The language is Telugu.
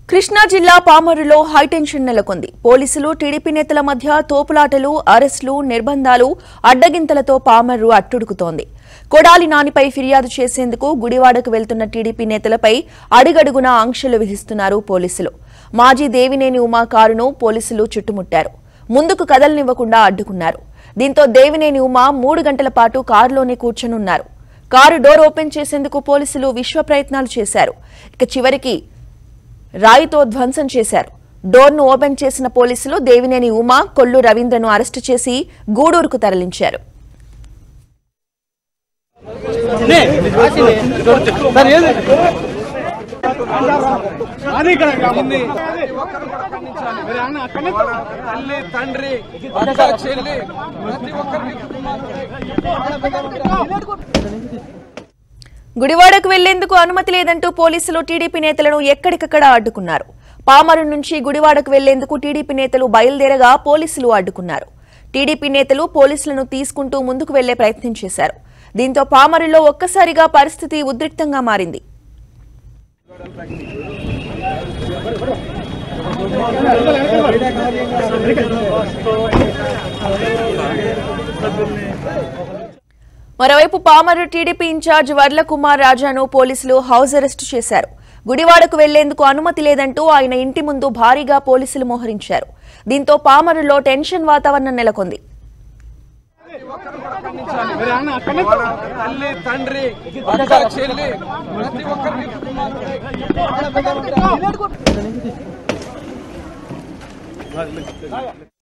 కృష్ణా జిల్లా పామరులో హైటెన్షన్ నెలకొంది పోలీసులు టీడీపీ నేతల మధ్య తోపులాటలు అరెస్టులు నిర్బంధాలు అడ్డగింతలతో పామర్రు అట్టుడుకుతోంది కొడాలి నానిపై ఫిర్యాదు చేసేందుకు గుడివాడకు వెళ్తున్న టీడీపీ నేతలపై అడుగడుగునా ఆంక్షలు విధిస్తున్నారు పోలీసులు మాజీ దేవినేని ఉమా కారును పోలీసులు చుట్టుముట్టారు ముందుకు కదలనివ్వకుండా అడ్డుకున్నారు దీంతో దేవినేని ఉమా మూడు గంటల పాటు కారులోనే కూర్చొనున్నారు కారు డోర్ ఓపెన్ చేసేందుకు పోలీసులు విశ్వ ప్రయత్నాలు చేశారు ఇక చివరికి రాయితో ధ్వంసం చేశారు డోర్ను ఓపెన్ చేసిన పోలీసులు దేవినేని ఉమా కొల్లు రవీంద్రను అరెస్టు చేసి గూడూరుకు తరలించారు తల్లి తండ్రి అక్క చెల్లి ప్రతి ఒక్కరిని గుడివాడకు వెళ్లేందుకు అనుమతి లేదంటూ పోలీసులు టీడీపీ నేతలను ఎక్కడికక్కడ అడ్డుకున్నారు పామరు నుంచి గుడివాడకు వెళ్లేందుకు టీడీపీ నేతలు బయలుదేరగా పోలీసులు అడ్డుకున్నారు టీడీపీ నేతలు పోలీసులను తీసుకుంటూ ముందుకు వెళ్లే ప్రయత్నం చేశారు దీంతో పామరులో ఒక్కసారిగా పరిస్థితి ఉద్రిక్తంగా మారింది మరోవైపు పామరు టీడీపీ ఇన్ఛార్జ్ వర్ల కుమార్ రాజాను పోలీసులు హౌస్ అరెస్టు చేశారు గుడివాడకు వెళ్లేందుకు అనుమతి లేదంటూ ఆయన ఇంటి ముందు భారీగా పోలీసులు మోహరించారు దీంతో పామరులో టెన్షన్ వాతావరణం నెలకొంది తల్లి తండ్రి అక్క చెల్లి ప్రతి ఒక్కరిని